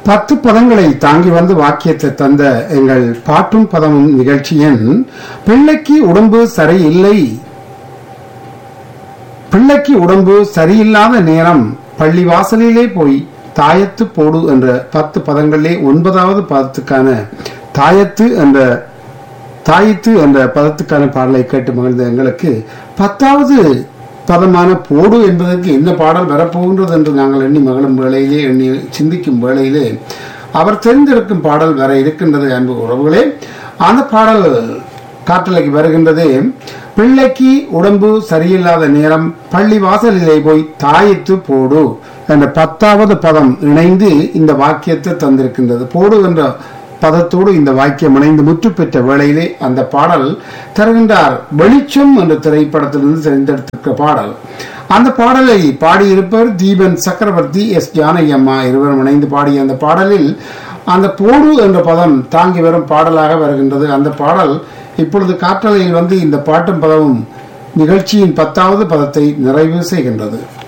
பத்து பதங்களை தாங்கி வந்து வாக்கியத்தை தந்த எங்கள் பாட்டும் பதமும் நிகழ்ச்சியின் பிள்ளைக்கு உடம்பு சரியில்லை பிள்ளைக்கு உடம்பு சரியில்லாத நேரம் பள்ளி வாசலிலே போய் தாயத்து போடு என்ற பத்து பதங்களிலே ஒன்பதாவது பதத்துக்கான தாயத்து என்ற தாயத்து என்ற பதத்துக்கான பாடலை கேட்டு மகிழ்ந்த எங்களுக்கு பத்தாவது பதமான போடு என்பதற்கு என்ன பாடல் வரப்போகின்றது என்று நாங்கள் எண்ணி மகளும் வேளையிலே எண்ணி சிந்திக்கும் வேளையிலே அவர் தெரிந்திருக்கும் பாடல் வர இருக்கின்றது அன்பு உறவுகளே அந்த பாடல் காற்றலைக்கு வருகின்றது பிள்ளைக்கு உடம்பு சரியில்லாத நேரம் பள்ளி வாசலிலே போய் தாயித்து போடு என்ற பத்தாவது பதம் இணைந்து இந்த வாக்கியத்தை தந்திருக்கின்றது போடு என்ற பதத்தோடு இந்த வாக்கியம் இணைந்து முற்று பெற்ற வேளையிலே அந்த பாடல் தருகின்றார் வெளிச்சம் என்ற திரைப்படத்திலிருந்து தெரிந்தெடுத்திருக்க பாடல் அந்த பாடலை பாடியிருப்பவர் தீபன் சக்கரவர்த்தி எஸ் ஜானகி அம்மா இருவரும் இணைந்து பாடிய அந்த பாடலில் அந்த போடு என்ற பதம் தாங்கி வரும் பாடலாக வருகின்றது அந்த பாடல் இப்பொழுது காற்றலையில் வந்து இந்த பாட்டும் பதமும் நிகழ்ச்சியின் பத்தாவது பதத்தை நிறைவு செய்கின்றது